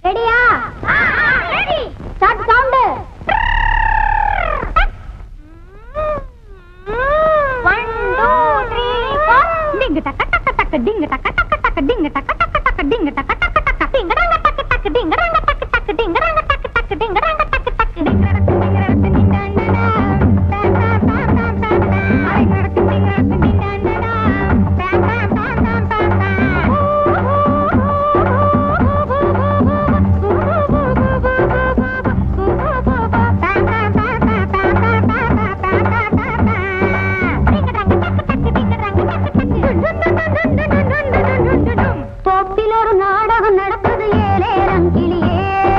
ரெடியா ready start sound one two three four டிங்க டக்க டக்க டக்க டிங்க டக்க டக்க டக்க டிங்க டக்க டக்க டக்க டிங்க டக்க டக்க டக்க டிங்க ரங்க டக்க டக்க டிங்க ரங்க டக்க டக்க டிங்க ரங்க டக்க டக்க டிங்க ரங்க டக்க டக்க டிங்க ரங்க டிங்க ரங்க டிங்க அண்ணனா டா டா டா டா டா டா ஐ நடக்கு டிங்க ரங்க டிங்க அண்ணனா டா டா டா டா டா தோப்பில் ஒரு நாடகம் நடக்குது ஏலேரம் கிளியே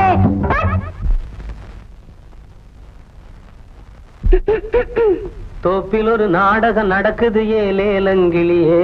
தோப்பில் ஒரு நாடகம் நடக்குது ஏலேலங்கிளியே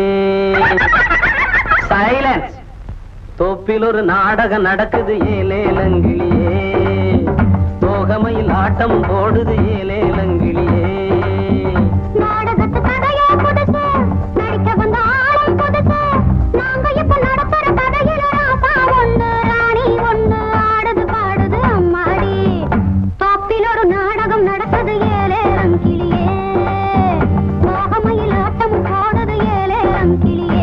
சைலன்ஸ் தோப்பில் ஒரு நாடகம் நடக்குது ஏலேலங்கிளியே தோகமையில் ஆட்டம் போடுது ஏலேலங்கிளியே நாடகத்து கதையே புதுசு நடிக்க வந்த ஆளும் புதுசு நாங்க இப்ப நடத்துற கதையில ராசா ஒண்ணு ராணி ஒண்ணு ஆடுது பாடுது அம்மாடி தோப்பில் ஒரு நாடகம் நடக்குது ஏலேரம் கிளியே மோகமையில் ஆட்டம் போடுது ஏலேரம் கிளியே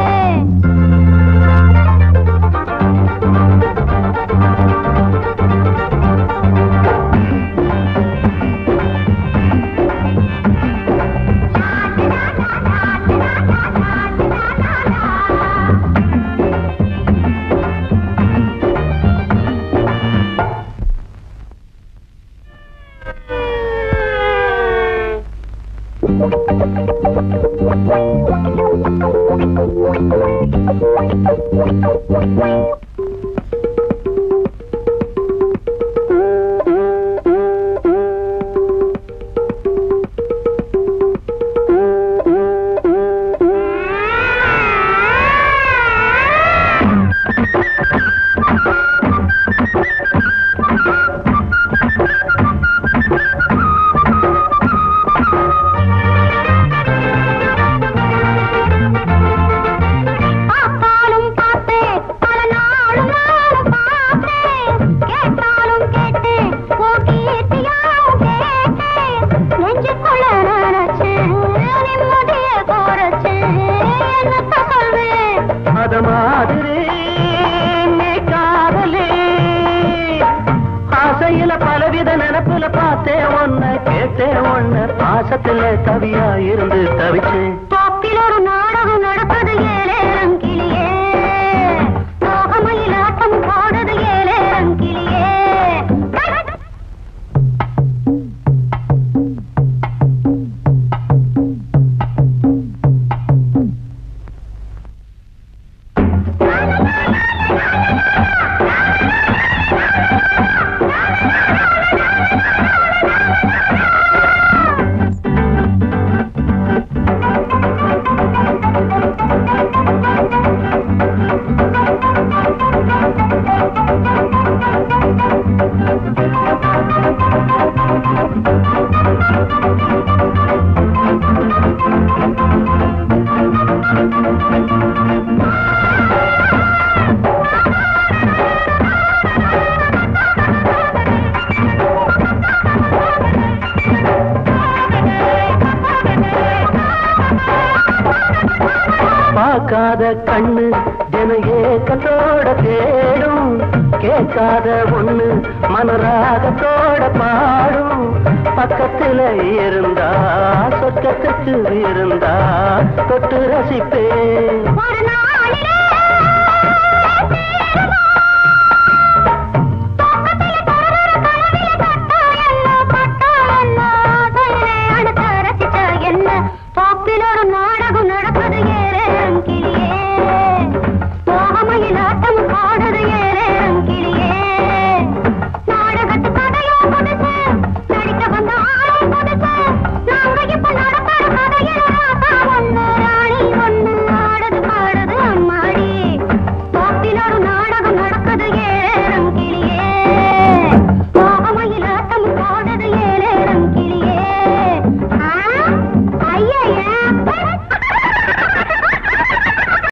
பார்த்தாலும் பார்த்தேன் பல நாளும் நாளும் பார்த்தேன் கேட்டாலும் கேட்டேன் ஓ கீர்த்தியாவும் கேட்டேன் நெஞ்சுக்குள்ள நினைச்சேன் நிம்மதிய குறைச்சேன் என்னத்த சொல்வேன் அத மாதிரி நீ காதலே ஆசையில பலவித நினப்புல பார்த்தேன் ஒன்ன கேட்டேன் ஒன்ன பாசத்துல கவியா இருந்து தவிச்சேன் தோப்பில் ஒரு நாடகம் நடப்பது ஏலேரம் கிளியே மோகமையில் ஆட்டம் போடுது ஏலேரம் கிளியே பார்க்காத கண்ணு தின ஏக்கத்தோட தேடும் கேட்காத ஒண்ணு மனராகத்தோட பாடும் பக்கத்துல இருந்தா சொர்க்கத்துக்கு இருந்தா தொட்டு ரசிப்பேன் ஒரு